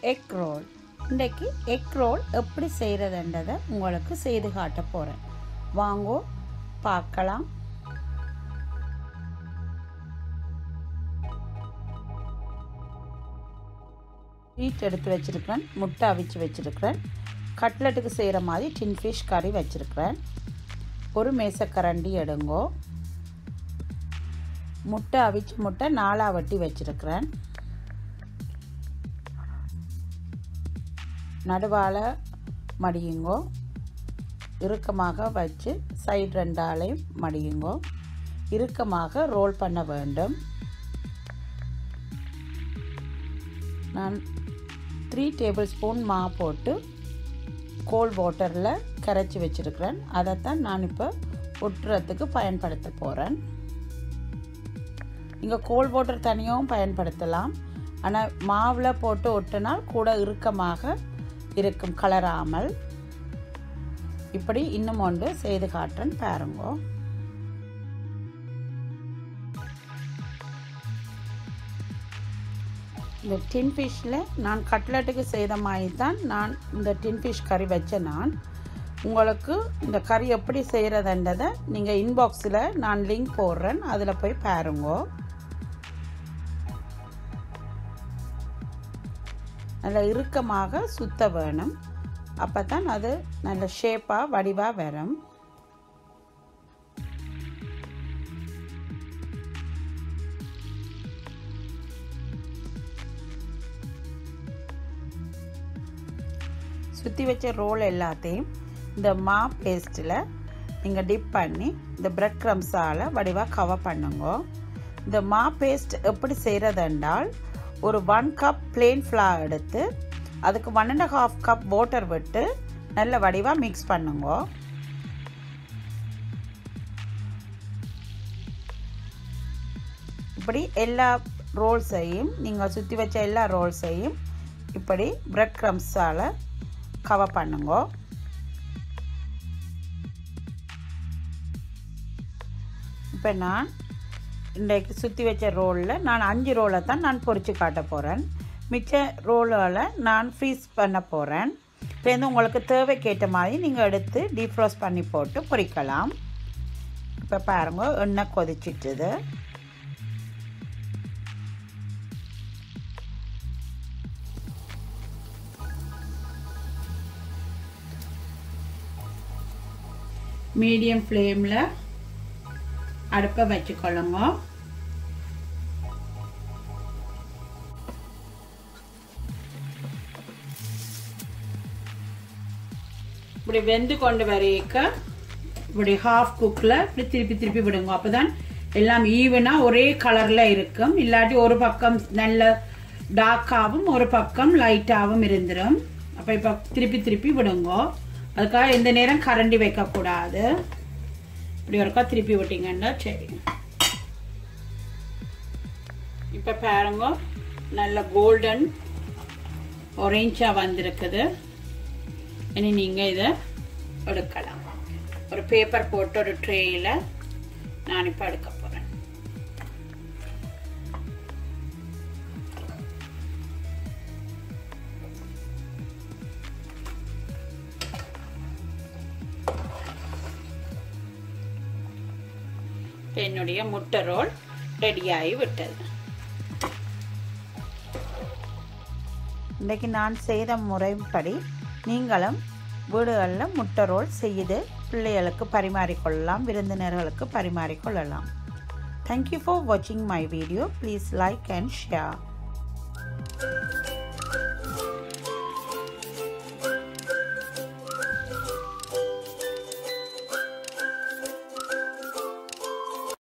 egg roll இன்றைக்கு egg roll எப்படி செய்கிறதுன்றதை உங்களுக்கு செய்து காட்ட போகிறேன் வாங்கோ பார்க்கலாம் ஹீட் எடுத்து வச்சுருக்கிறேன் முட்டை அவிச்சு வச்சுருக்கிறேன் கட்லெட்டுக்கு செய்கிற மாதிரி டின் ஃபிஷ் கறி வச்சுருக்கிறேன் ஒரு மேசக்கரண்டி எடுங்கோ முட்டை அவிச்சு முட்டை நாலாக வட்டி வச்சுருக்கிறேன் நடுவால் மடியுங்கோ இறுக்கமாக வச்சு சைடு ரெண்டாலையும் மடியுங்கோ இறுக்கமாக ரோல் பண்ண வேண்டும் நான் த்ரீ டேபிள் ஸ்பூன் மா போட்டு கோல்ட் வாட்டரில் கரைச்சி வச்சுருக்கிறேன் அதைத்தான் நான் இப்போ ஒட்டுறதுக்கு பயன்படுத்த போகிறேன் இங்கே கோல்ட் வாட்டர் தனியாகவும் பயன்படுத்தலாம் ஆனால் மாவில் போட்டு ஒட்டினால் கூட இறுக்கமாக இருக்கும் கலராமல் இப்படி இன்னும் ஒன்று செய்து காட்டுறேன் பாருங்கோ இந்த டின் ஃபிஷ்ஷில் நான் கட்லெட்டுக்கு செய்த மாதிரி தான் நான் இந்த டின் ஃபிஷ் கறி வச்சேன் நான் உங்களுக்கு இந்த கறி எப்படி செய்கிறதுன்றதை நீங்கள் இன்பாக்ஸில் நான் லிங்க் போடுறேன் அதில் போய் பாருங்கோ நல்ல இறுக்கமாக சுத்த வேணும் அப்போ தான் அது நல்ல ஷேப்பாக வடிவாக வரும் சுற்றி வச்ச ரோல் எல்லாத்தையும் இந்த மா பேஸ்ட்டில் நீங்கள் டிப் பண்ணி இந்த பிரெட் க்ரம்ஸால் வடிவாக கவர் பண்ணுங்க இந்த மா பேஸ்ட் எப்படி செய்கிறதென்றால் ஒரு ஒன் கப் பிளெயின் ஃப்ளார் எடுத்து அதுக்கு one and half cup water விட்டு நல்ல வடிவாக மிக்ஸ் பண்ணுங்க இப்படி எல்லா ரோல்ஸையும் நீங்கள் சுற்றி வச்ச எல்லா ரோல்ஸையும் இப்படி பிரெட் க்ரம்ஸால் கவர் பண்ணுங்க இப்போ நான் இன்றைக்கு சுற்றி வச்ச ரோலில் நான் அஞ்சு ரோலை தான் நான் பொறிச்சு காட்ட போகிறேன் மிச்ச ரோலில் நான் ஃப்ரீஸ் பண்ண போகிறேன் இப்போ வந்து உங்களுக்கு தேவைக்கேற்ற மாதிரி நீங்கள் எடுத்து டீஃப்ரோஸ் பண்ணி போட்டு பொரிக்கலாம் இப்போ பாருங்க எண்ணெய் கொதிச்சிட்டுது மீடியம் ஃப்ளேமில் அடுப்பை வச்சுக்கொள்ளுங்க இப்படி வெந்து கொண்டு வரைக்க இப்படி ஹாஃப் குக்கில் இப்படி திருப்பி திருப்பி விடுங்க அப்போ தான் எல்லாம் ஈவனாக ஒரே கலரில் இருக்கும் இல்லாட்டி ஒரு பக்கம் நல்ல டார்க்காகவும் ஒரு பக்கம் லைட்டாகவும் இருந்துடும் அப்போ இப்போ திருப்பி திருப்பி விடுங்க அதுக்காக எந்த நேரம் கரண்டி வைக்கக்கூடாது இப்படி ஒருக்கா திருப்பி விட்டீங்கன்னா சரி இப்போ பாருங்க நல்ல கோல்டன் ஒரேஞ்சாக வந்திருக்குது இனி நீங்கள் இதை எடுக்கலாம் ஒரு பேப்பர் போட்டு ஒரு ட்ரேயில் நான் இப்போ எடுக்க போகிறேன் என்னுடைய முட்டை ரோல் ரெடியாகி விட்டது இன்றைக்கு நான் செய்த முறைப்படி நீங்களும் வீடுகளில் முட்டை ரோல் செய்து பிள்ளைகளுக்கு பரிமாறிக்கொள்ளலாம் விருந்தினர்களுக்கு பரிமாறிக்கொள்ளலாம் தேங்க்யூ ஃபார் வாட்சிங் my video please like and share